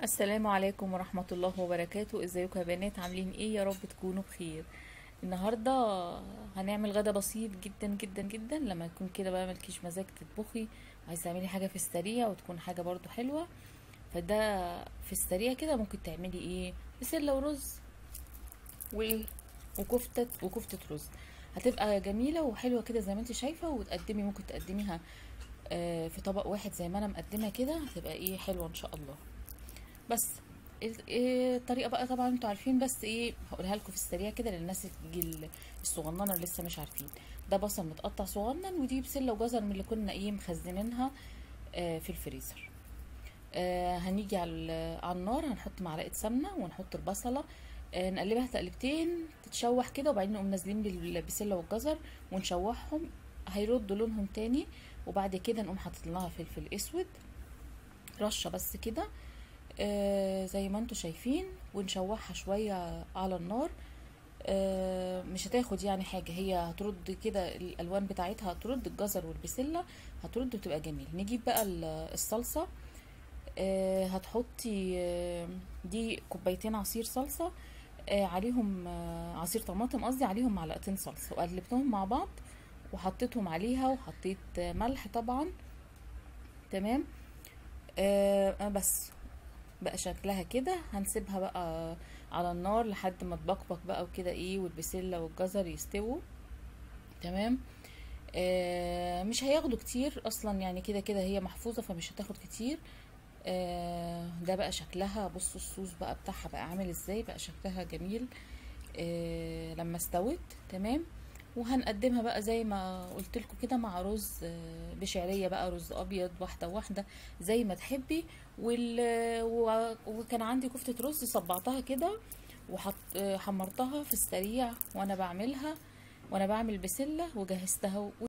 السلام عليكم ورحمة الله وبركاته ازيكم يا بنات عاملين ايه يا رب تكونوا بخير النهاردة هنعمل غدا بسيط جدا جدا جدا لما يكون كده بقى ملكيش مزاج تطبخي عايزة تعملي حاجة في السريع وتكون حاجة برضو حلوة فده في السريع كده ممكن تعملي ايه بسلة ورز و... وكفتة وكفتة رز هتبقى جميلة وحلوة كده زي ما انت شايفة وتقدمي ممكن تقدميها آه، في طبق واحد زي ما انا مقدمة كده هتبقى ايه حلوة ان شاء الله بس ال- إيه الطريقه بقى طبعا انتوا عارفين بس ايه هقولها لكم في السريع كده للناس الجيل الصغننه اللي لسه مش عارفين ده بصل متقطع صغنن ودي بسله وجزر من اللي كنا ايه مخزنينها آه في الفريزر آه هنيجي على ال- على النار هنحط معلقه سمنه ونحط البصله آه نقلبها تقلبتين تتشوح كده وبعدين نقوم نازلين بالبسله والجزر ونشوحهم هيردوا لونهم تاني وبعد كده نقوم حاطين لها فلفل اسود رشه بس كده آه زي ما انتوا شايفين ونشوحها شوية على النار آه مش هتاخد يعني حاجة هي هترد كده الألوان بتاعتها هترد الجزر والبسلة هترد وتبقى جميل نجيب بقى ال- الصلصة آه هتحطي آه دي كوبايتين عصير صلصة آه عليهم آه عصير طماطم قصدي عليهم معلقتين صلصة وقلبتهم مع بعض وحطيتهم عليها وحطيت آه، ملح طبعا تمام آه بس بقى شكلها كده هنسيبها بقى على النار لحد ما تبقبق بقى وكده ايه والبسلة والجزر يستووا تمام آه مش هياخدوا كتير اصلا يعني كده كده هي محفوظة فمش هتاخد كتير آه ده بقى شكلها بصوا الصوص بقى بتاعها بقى عامل ازاي بقى شكلها جميل آه لما استوت تمام وهنقدمها بقى زي ما قلت لكم كده مع رز آه، بشعريه بقى رز ابيض واحده واحده زي ما تحبي وال... و... وكان عندي كفته رز صبعتها كده وحط آه، حمرتها في السريع وانا بعملها وانا بعمل بسله وجهزتها